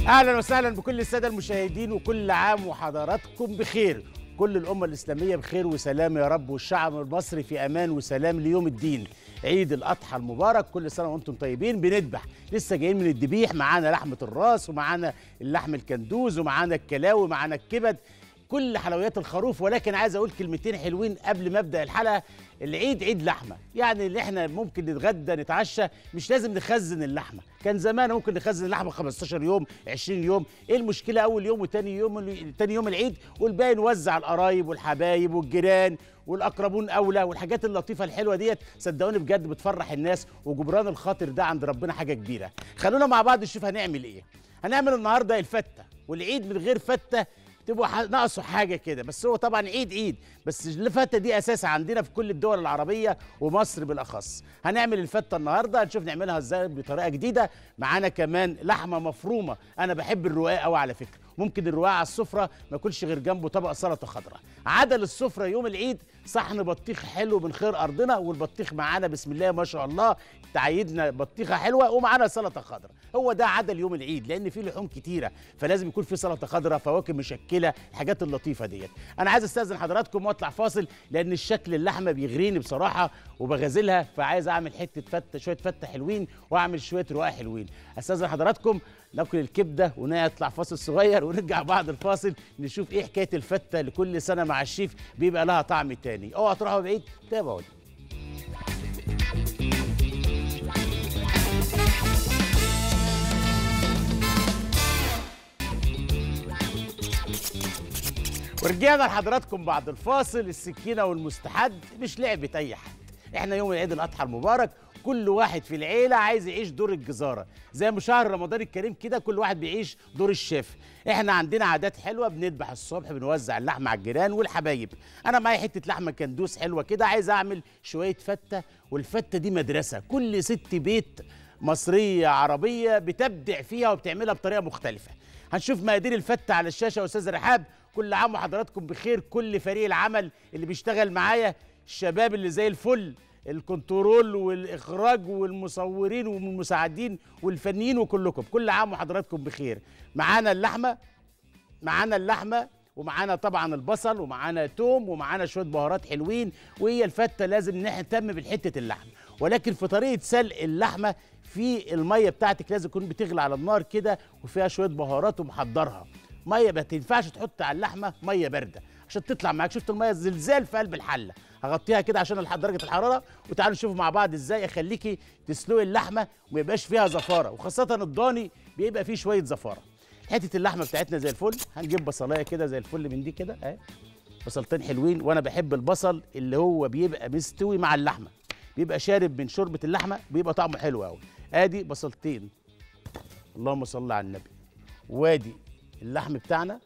اهلا وسهلا بكل الساده المشاهدين وكل عام وحضراتكم بخير كل الامه الاسلاميه بخير وسلام يا رب والشعب المصري في امان وسلام ليوم الدين عيد الاضحى المبارك كل سنه وانتم طيبين بنذبح لسه جايين من الذبيح معانا لحمه الراس ومعانا اللحم الكندوز ومعانا الكلاوي ومعانا الكبد كل حلويات الخروف ولكن عايز اقول كلمتين حلوين قبل ما ابدا الحلقه العيد عيد لحمه يعني اللي احنا ممكن نتغدى نتعشى مش لازم نخزن اللحمه كان زمان ممكن نخزن اللحمه 15 يوم 20 يوم ايه المشكله اول يوم وتاني يوم تاني يوم العيد والباقي نوزع القرايب والحبايب والجيران والاقربون اولى والحاجات اللطيفه الحلوه ديت صدقوني بجد بتفرح الناس وجبران الخاطر ده عند ربنا حاجه كبيره خلونا مع بعض نشوف هنعمل ايه هنعمل النهارده الفته والعيد من غير فته تبقوا ح- ناقصه حاجه كده بس هو طبعا عيد عيد بس الفته دي اساس عندنا في كل الدول العربيه ومصر بالاخص هنعمل الفته النهارده هنشوف نعملها ازاي بطريقه جديده معانا كمان لحمه مفرومه انا بحب الرقاق قوي على فكره ممكن الرقاق على السفره ما يكونش غير جنبه طبق سلطه خضراء عدل السفره يوم العيد صحن بطيخ حلو من خير ارضنا والبطيخ معانا بسم الله ما شاء الله تعيدنا بطيخه حلوه ومعانا سلطه خضراء هو ده عدل يوم العيد لان فيه لحوم كتيره فلازم يكون في سلطه خضراء فواكه مشكله الحاجات اللطيفه ديت انا عايز استاذن حضراتكم واطلع فاصل لان الشكل اللحمه بيغريني بصراحه وبغازلها فعايز اعمل حته فته شويه فته حلوين واعمل شويه رقاق حلوين استاذن حضراتكم ناكل الكبده ونطلع فاصل صغير ونرجع بعد الفاصل نشوف ايه حكايه الفته لكل سنه مع الشيف بيبقى لها طعم تاني اوعوا تروحوا بعيد تابعوني ورجعنا لحضراتكم بعد الفاصل السكينه والمستحد مش لعبه اي حد احنا يوم العيد الاضحى المبارك كل واحد في العيله عايز يعيش دور الجزاره زي ما شهر رمضان الكريم كده كل واحد بيعيش دور الشيف احنا عندنا عادات حلوه بنذبح الصبح بنوزع اللحمه على الجيران والحبايب انا معايا حته لحمه كندوس حلوه كده عايز اعمل شويه فته والفته دي مدرسه كل ست بيت مصريه عربيه بتبدع فيها وبتعملها بطريقه مختلفه هنشوف مقادير الفته على الشاشه يا استاذ رحاب كل عام وحضراتكم بخير كل فريق العمل اللي بيشتغل معايا الشباب اللي زي الفل الكنترول والاخراج والمصورين والمساعدين والفنيين وكلكم كل عام وحضراتكم بخير معانا اللحمه معانا اللحمه ومعانا طبعا البصل ومعانا توم ومعانا شويه بهارات حلوين وهي الفته لازم نهتم بالحته اللحمه ولكن في طريقه سلق اللحمه في الميه بتاعتك لازم تكون بتغلي على النار كده وفيها شويه بهارات ومحضرها ميه ما تنفعش تحط على اللحمه ميه بارده عشان تطلع معاك شفت الميه زلزال في قلب الحله هغطيها كده عشان الح- درجه الحراره وتعالوا نشوف مع بعض ازاي اخليكي تسلقي اللحمه وما يبقاش فيها زفاره وخاصه الضاني بيبقى فيه شويه زفاره حته اللحمه بتاعتنا زي الفل هنجيب بصلايه كده زي الفل من دي كده اهي بصلتين حلوين وانا بحب البصل اللي هو بيبقى مستوي مع اللحمه بيبقى شارب من شوربه اللحمه بيبقى طعمه حلو قوي ادي بصلتين اللهم صل على النبي وادي اللحم بتاعنا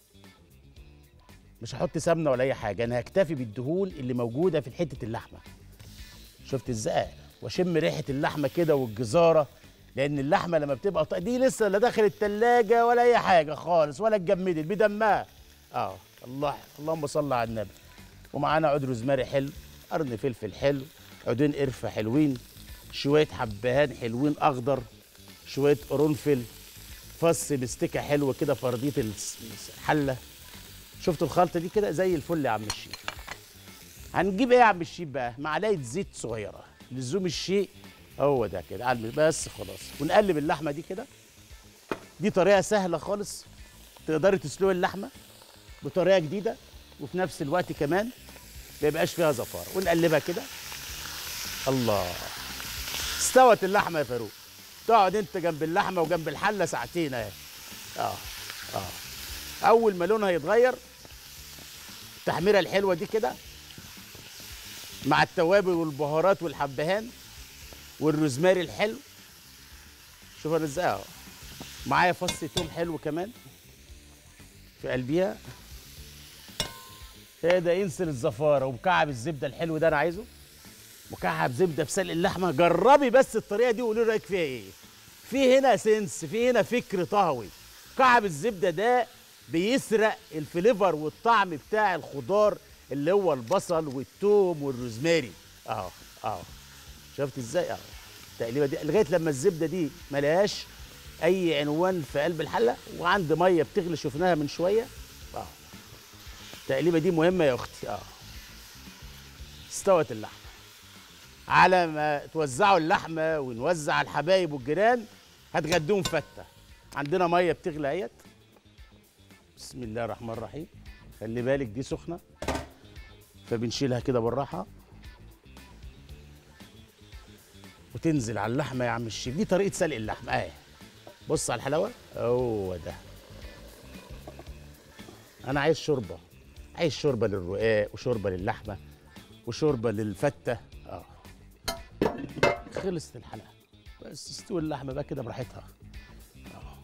مش هحط سمنه ولا اي حاجه انا هكتفي بالدهون اللي موجوده في حته اللحمه شفت ازاي واشم ريحه اللحمه كده والجزاره لان اللحمه لما بتبقى ط- دي لسه لا داخل التلاجة ولا اي حاجه خالص ولا اتجمدت بدمها اه الله اللهم صل على النبي ومعانا عود روزماري حلو قرن فلفل حلو عودين قرفه حلوين شويه حبهان حلوين اخضر شويه قرنفل فص مستكه حلوه كده في ارضيه الس- الحله شفتوا الخلطه دي كده زي الفل يا عم الشيف هنجيب ايه يا عم الشيف بقى معلقه زيت صغيره لزوم الشيء هو ده كده على الم- بس خلاص ونقلب اللحمه دي كده دي طريقه سهله خالص تقدري تسلقي اللحمه بطريقه جديده وفي نفس الوقت كمان ما يبقاش فيها زفاره ونقلبها كده الله استوت اللحمه يا فاروق تقعد انت جنب اللحمه وجنب الحله ساعتين اهي اه اه اول ما لونها يتغير التحميره الحلوه دي كده مع التوابل والبهارات والحبهان والروزماري الحلو شوف انا ازاي اهو معايا فص توم حلو كمان في قلبيها ايه ده ينسل الزفاره ومكعب الزبده الحلو ده انا عايزه مكعب زبده في سلق اللحمه جربي بس الطريقه دي وقولي لي رايك فيها ايه في هنا سنس في هنا فكر طهوي مكعب الزبده ده بيسرق الفليفر والطعم بتاع الخضار اللي هو البصل والثوم والروزماري اهو اهو شفت ازاي اهو التقليبه دي لغايه لما الزبده دي ملهاش اي عنوان في قلب الحله وعندي ميه بتغلي شفناها من شويه اه التقليبه دي مهمه يا اختي اه استوت اللحمه على ما توزعوا اللحمه ونوزع على الحبايب والجيران هتغدوهم فته عندنا ميه بتغلي اهيت بسم الله الرحمن الرحيم خلي بالك دي سخنه فبنشيلها كده بالراحه وتنزل على اللحمه يا عم الشيف دي طريقه سلق اللحمه اهي بص على الحلاوه هو ده انا عايز شوربه عايز شوربه للرقاق وشوربه للحمه وشوربه للفته اه خلصت الحلقه بس استوي اللحمه بقى كده براحتها آه.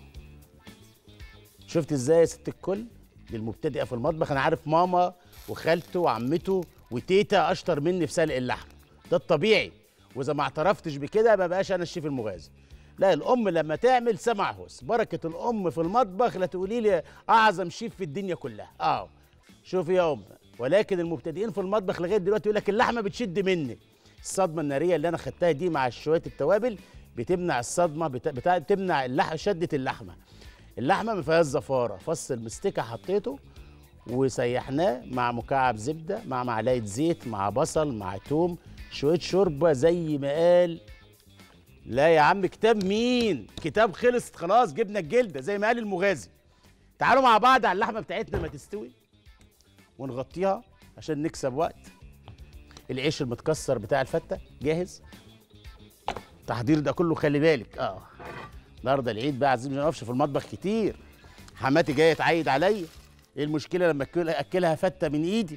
شفت ازاي يا ست الكل للمبتدئه في المطبخ انا عارف ماما وخالته وعمته وتيتا اشطر مني في سلق اللحم ده الطبيعي واذا ما اعترفتش بكده ما بقاش انا الشيف المغازي لا الام لما تعمل سمع هوس بركه الام في المطبخ لا تقولي لي اعظم شيف في الدنيا كلها اه شوفي يا ام ولكن المبتدئين في المطبخ لغايه دلوقتي يقول لك اللحمه بتشد مني الصدمه الناريه اللي انا خدتها دي مع شويه التوابل بتمنع الصدمه بتا... بتا... بتمنع اللح... شده اللحمه اللحمه ما فيهاش زفاره فص المستكه حطيته وسيحناه مع مكعب زبده مع معلقه زيت مع بصل مع توم شويه شوربه زي ما قال لا يا عم كتاب مين كتاب خلص خلاص جبنا الجلده زي ما قال المغازي تعالوا مع بعض على اللحمه بتاعتنا ما تستوي ونغطيها عشان نكسب وقت العيش المتكسر بتاع الفته جاهز التحضير ده كله خلي بالك اه النهارده العيد بقى عايزين ما نقفش في المطبخ كتير حماتي جايه تعيد عليا ايه المشكله لما أكل- اكلها فته من ايدي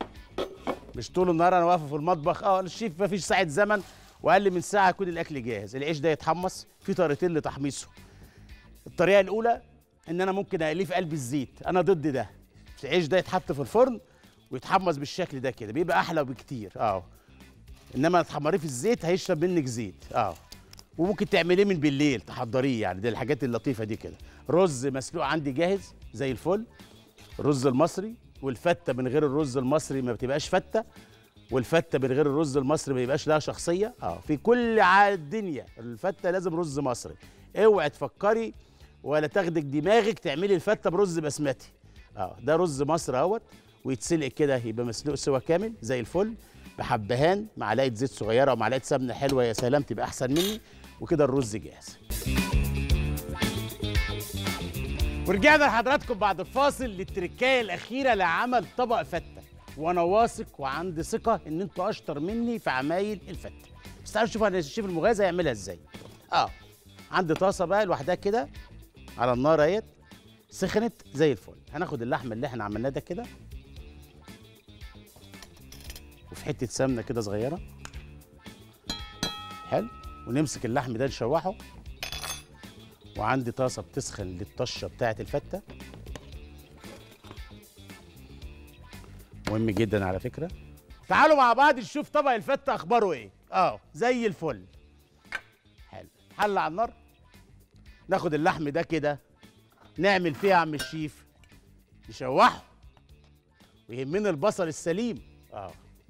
مش طول النهار انا واقفه في المطبخ اه الشيف ما فيش ساعه زمن واقل من ساعه يكون الاكل جاهز العيش ده يتحمص في طريقتين لتحميصه الطريقه الاولى ان انا ممكن اقليه في قلب الزيت انا ضد ده العيش ده يتحط في الفرن ويتحمص بالشكل ده كده بيبقى احلى بكتير اه انما تحمريه في الزيت هيشرب منك زيت اه وممكن تعمليه من بالليل تحضريه يعني دي الحاجات اللطيفه دي كده رز مسلوق عندي جاهز زي الفل الرز المصري والفته من غير الرز المصري ما بتبقاش فته والفته من غير الرز المصري ما يبقاش لها شخصيه اه في كل ع- الدنيا الفته لازم رز مصري اوعي تفكري ولا تاخدك دماغك تعملي الفته برز بسمتي اه ده رز مصر اهوت ويتسلق كده يبقى مسلوق سوا كامل زي الفل بحبهان معلقه زيت صغيره ومعلقه سمنه حلوه يا سلام تبقى احسن مني وكده الرز جاهز ورجعنا لحضراتكم بعد الفاصل للتركايه الاخيره لعمل طبق فته وانا واثق وعندي ثقه ان انتوا اشطر مني في عمايل الفته بس تعالوا نشوف انا الشيف المغازي هيعملها ازاي اه عندي طاسه بقى لوحدها كده على النار اهيت سخنت زي الفل هناخد اللحم اللي احنا عملناه ده كده وفي حته سمنه كده صغيره حلو ونمسك اللحم ده نشوحه وعندي طاسه بتسخن للطشه بتاعه الفته مهم جدا على فكره تعالوا مع بعض نشوف طبق الفته اخباره ايه اه زي الفل حلو حل على النار ناخد اللحم ده كده نعمل فيه يا عم الشيف نشوحه ويهمنا البصل السليم اه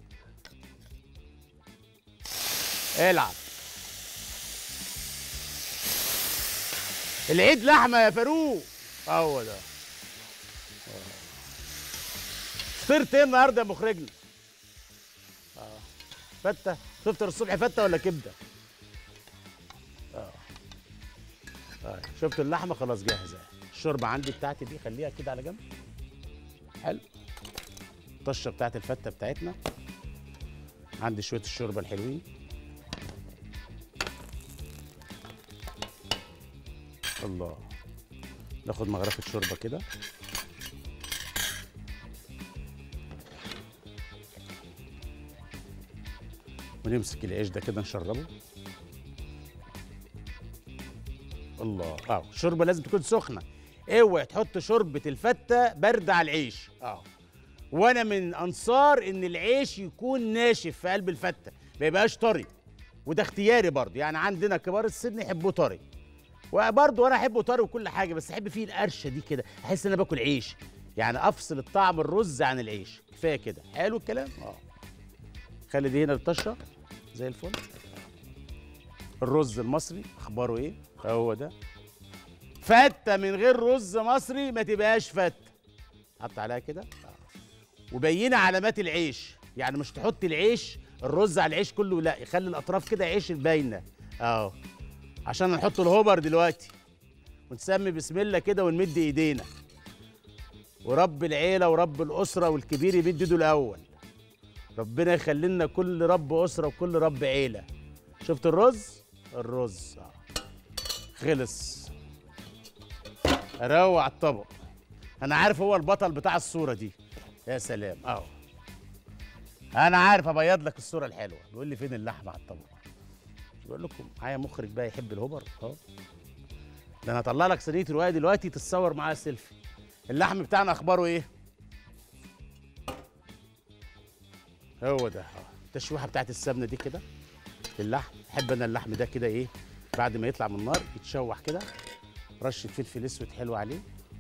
العب العيد لحمه يا فاروق هو ده فطرت ايه النهارده يا مخرجنا اه فته تفطر الصبح فته ولا كبده اه طيب شفت اللحمه خلاص جاهزه الشوربه عندي بتاعتي دي خليها كده على جنب حلو الطشه بتاعت الفته بتاعتنا عندي شويه الشوربه الحلوين الله ناخد مغرفه شوربه كده ونمسك العيش ده كده نشربه الله اه الشوربه لازم تكون سخنه اوعي تحط شوربه الفته بارده على العيش اه وانا من انصار ان العيش يكون ناشف في قلب الفته ما يبقاش طري وده اختياري برضه يعني عندنا كبار السن يحبوه طري وبرضه انا احبه طري وكل حاجه بس احب فيه القرشه دي كده احس ان انا باكل عيش يعني افصل الطعم الرز عن العيش كفايه كده حلو الكلام اه خلي دي هنا الطشه زي الفل الرز المصري اخباره ايه هو ده فته من غير رز مصري ما تبقاش فته حط عليها كده وبيني علامات العيش يعني مش تحط العيش الرز على العيش كله لا يخلي الاطراف كده عيش باينه اهو عشان نحط الهوبر دلوقتي ونسمي بسم الله كده ونمد ايدينا ورب العيله ورب الاسره والكبير يمد ايده الاول ربنا يخلي لنا كل رب اسره وكل رب عيله شفت الرز الرز آه. خلص روع الطبق انا عارف هو البطل بتاع الصوره دي يا سلام اهو انا عارف ابيض لك الصوره الحلوه بيقول لي فين اللحمه على الطبق بقول لكم معايا مخرج بقى يحب الهوبر اهو ده انا هطلع لك صينيه روايه دلوقتي تتصور معاها سيلفي اللحم بتاعنا اخباره ايه هو ده اهو التشويحه بتاعت السمنه دي كده اللحم احب انا اللحم ده كده ايه بعد ما يطلع من النار يتشوح كده رشه فلفل اسود حلو عليه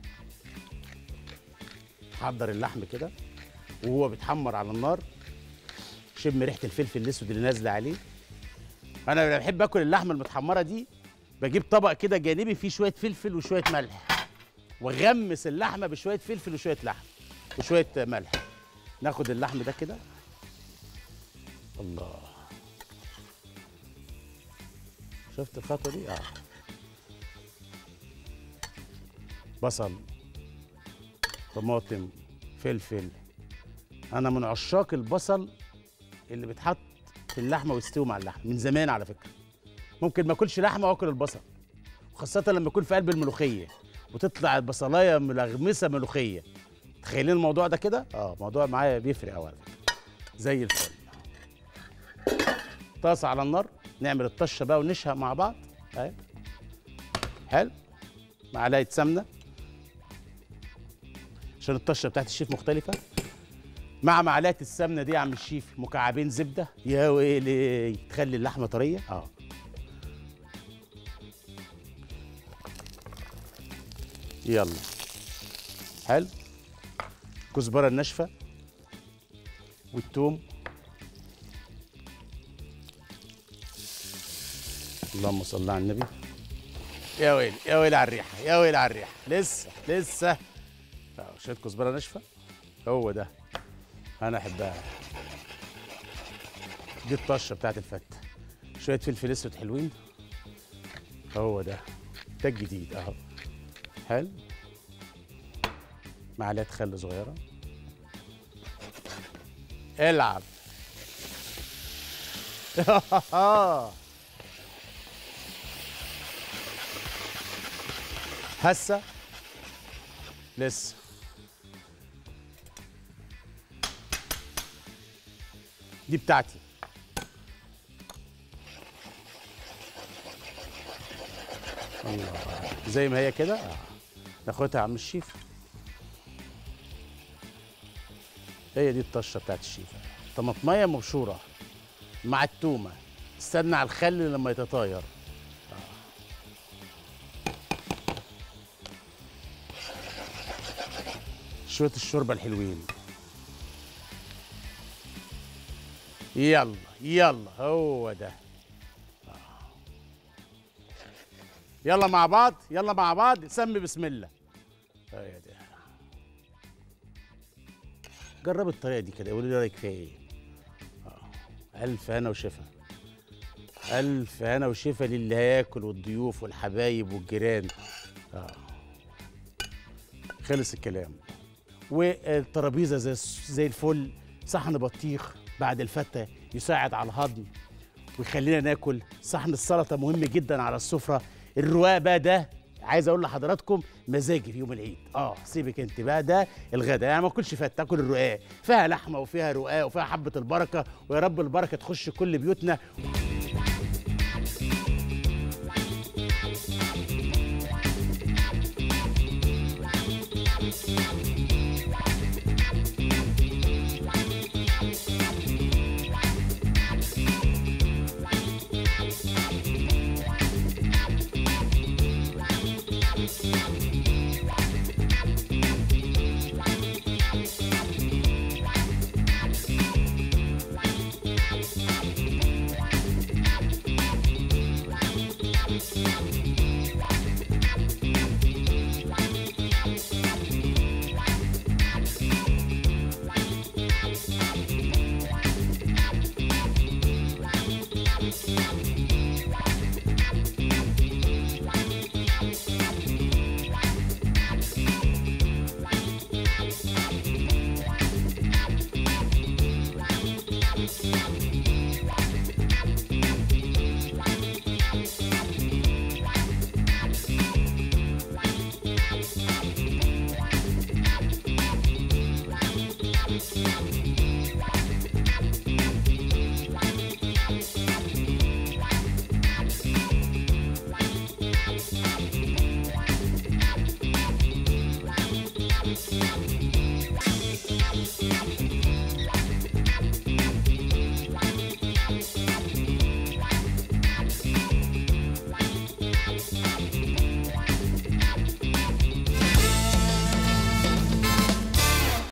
حضر اللحم كده وهو بيتحمر على النار شم ريحه الفلفل الاسود اللي نازله عليه انا لما بحب اكل اللحمه المتحمره دي بجيب طبق كده جانبي فيه شويه فلفل وشويه ملح واغمس اللحمه بشويه فلفل وشويه لحم وشويه ملح ناخد اللحم ده كده الله شفت الخطوه دي اه بصل طماطم فلفل انا من عشاق البصل اللي بيتحط في اللحمه ويستوي مع اللحمه من زمان على فكره ممكن ما اكلش لحمه واكل البصل وخاصه لما يكون في قلب الملوخيه وتطلع البصلايه ملغمسه ملوخيه تخيلين الموضوع ده كده اه موضوع معايا بيفرق قوي على فكره زي الفل طاسه على النار نعمل الطشه بقى ونشهق مع بعض اهي حلو معلقه سمنه عشان الطشه بتاعت الشيف مختلفه مع معلقه السمنه دي يا عم الشيف مكعبين زبده يا ويلي تخلي اللحمه طريه اه يلا حلو كزبره الناشفه والثوم اللهم صل على النبي يا ويلي يا ويلي على الريحه يا ويلي على الريحه لسه لسه آه، شويه كزبره ناشفه هو ده انا احبها دي الطشه بتاعت الفته شويه فلفل اسود حلوين هو ده ده الجديد اهو حلو معلقه خل صغيره العب هسه لسه دي بتاعتي الله زي ما هي كده آه. ناخدها يا عم الشيف هي دي الطشه بتاعت الشيف طماطميه مبشوره مع التومه استنى على الخل لما يتطاير شويه الشوربه الحلوين يلا يلا هو ده آه. يلا مع بعض يلا مع بعض سمي بسم الله هي ده جرب الطريقه دي كده قولي لي رايك فيها ايه آه. الف هنا وشفا الف هنا وشفا للي هياكل والضيوف والحبايب والجيران آه. خلص الكلام والترابيزه زي زي الفل صحن بطيخ بعد الفته يساعد على الهضم ويخلينا ناكل صحن السلطه مهم جدا على السفره الرواق بقى ده عايز اقول لحضراتكم مزاجي في يوم العيد اه سيبك انت بقى ده الغدا يعني ما اكلش فته اكل الرقاق فيها لحمه وفيها رقاق وفيها حبه البركه ويا رب البركه تخش كل بيوتنا الله